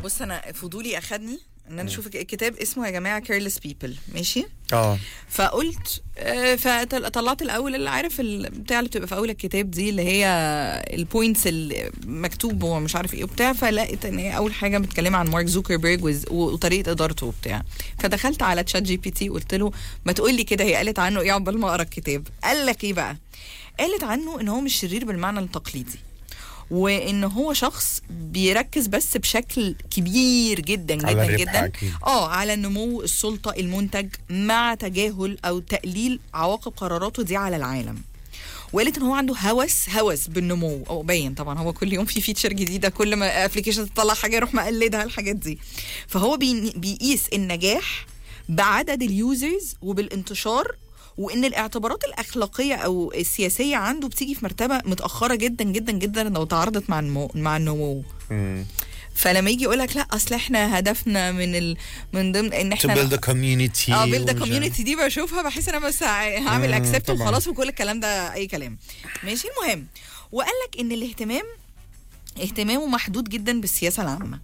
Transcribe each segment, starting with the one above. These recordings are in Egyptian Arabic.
بص انا فضولي اخدني ان انا اشوف الكتاب اسمه يا جماعه كيرلس بيبل ماشي اه فقلت آه، فطلعت الاول اللي عارف البتاع اللي بتبقى في اول الكتاب دي اللي هي البوينتس اللي مكتوب ومش عارف ايه وبتاع فلقيت ان هي اول حاجه متكلمه عن مارك زوكربيرج وز- وطريقه ادارته وبتاع فدخلت على تشات جي بي تي قلت له ما تقول لي كده هي قالت عنه ايه عقبال ما اقرا الكتاب قال لك ايه بقى قالت عنه ان هو مش شرير بالمعنى التقليدي وان هو شخص بيركز بس بشكل كبير جدا على جدا الربح جدا أكيد. اه على نمو السلطه المنتج مع تجاهل او تقليل عواقب قراراته دي على العالم وقالت ان هو عنده هوس هوس بالنمو او باين طبعا هو كل يوم في فيتشر جديده كل ما ابلكيشن تطلع حاجه يروح مقلدها الحاجات دي فهو بي- بيقيس النجاح بعدد اليوزرز وبالانتشار وان الاعتبارات الاخلاقيه او السياسيه عنده بتيجي في مرتبه متاخره جدا جدا جدا لو تعارضت مع النمو مع النمو مم. فلما يجي يقول لك لا اصل احنا هدفنا من ال... من ضمن ان to احنا build a community اه بيلد ومش- كوميونتي دي بشوفها بحس انا بس ع- هعمل مم، اكسبت طبعاً. وخلاص وكل الكلام ده اي كلام ماشي المهم وقال لك ان الاهتمام اهتمامه محدود جدا بالسياسه العامه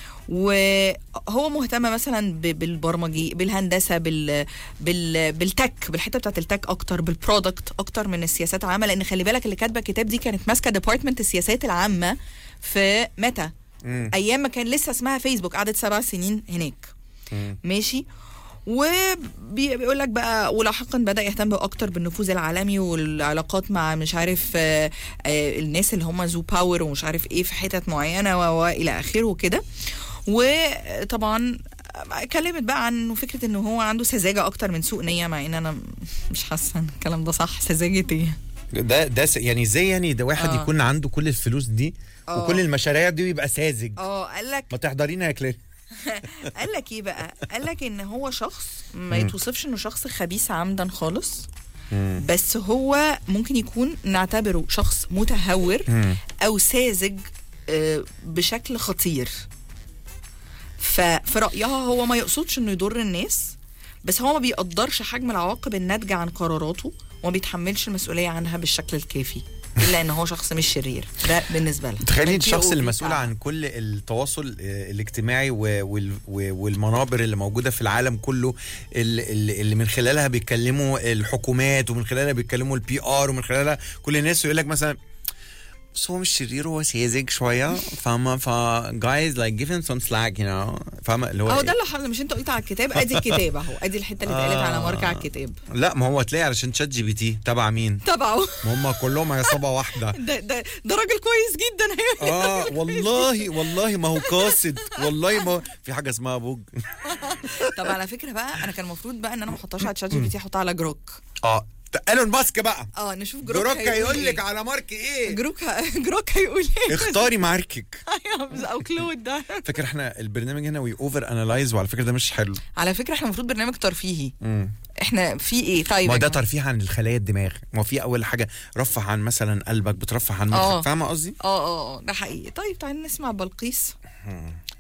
وهو مهتم مثلا ب- بالبرمجي بالهندسه بال بال بالتك بالحته بتاعت التك اكتر بالبرودكت اكتر من السياسات العامه لان خلي بالك اللي كاتبه الكتاب دي كانت ماسكه ديبارتمنت السياسات العامه في متى مم. ايام ما كان لسه اسمها فيسبوك قعدت سبع سنين هناك مم. ماشي وبيقول لك بقى ولاحقا بدا يهتم اكتر بالنفوذ العالمي والعلاقات مع مش عارف آه، آه، الناس اللي هم ذو باور ومش عارف ايه في حتت معينه و- والى اخره وكده وطبعا اتكلمت بقى عن إنه فكره انه هو عنده سذاجه اكتر من سوء نيه مع ان انا مش حاسه ان الكلام ده صح سذاجه ايه ده ده س- يعني ازاي يعني ده واحد آه. يكون عنده كل الفلوس دي آه. وكل المشاريع دي ويبقى ساذج اه قال لك ما تحضرينا يا كلير قال لك ايه بقى قال لك ان هو شخص ما يتوصفش انه شخص خبيث عمدا خالص بس هو ممكن يكون نعتبره شخص متهور مم. او ساذج آه، بشكل خطير ففي رايها هو ما يقصدش انه يضر الناس بس هو ما بيقدرش حجم العواقب الناتجه عن قراراته وما بيتحملش المسؤوليه عنها بالشكل الكافي الا ان هو شخص مش شرير ده بالنسبه لها تخيلي ده الشخص POV المسؤول بتاعها. عن كل التواصل آه، الاجتماعي و- وال- و- والمنابر اللي موجوده في العالم كله اللي, اللي اللي من خلالها بيتكلموا الحكومات ومن خلالها بيتكلموا البي ار ومن خلالها كل الناس يقول لك مثلا بس هو مش شرير هو ساذج شويه فاهمه ف guys like give him some slack you know فاهمه اللي هو اهو إيه؟ ده اللي حصل مش انت قلت على الكتاب ادي الكتاب اهو ادي الحته اللي اتقالت على ماركه على الكتاب لا ما هو تلاقي علشان شات جي بي تي تبع مين؟ تبعه ما هم كلهم عصابه واحده ده ده ده راجل كويس جدا اه والله والله ما هو قاصد والله ما هو في حاجه اسمها بوج طب على فكره بقى انا كان المفروض بقى ان انا ما احطهاش على تشات جي بي تي احطها على جروك اه ايلون ماسك بقى اه نشوف جروك, جروك هيقول لك إيه. على مارك ايه جروك ه... جروك هيقول ايه اختاري ماركك أيوة، او كلود ده فاكر احنا البرنامج هنا وي اوفر انالايز وعلى فكره ده مش حلو على فكره احنا المفروض برنامج ترفيهي مم. احنا في ايه طيب ما يا ده جماعة؟ ترفيه عن الخلايا الدماغ ما هو في اول حاجه رفع عن مثلا قلبك بترفع عن آه. مخك فاهمه قصدي اه اه اه ده حقيقي طيب تعالى نسمع بلقيس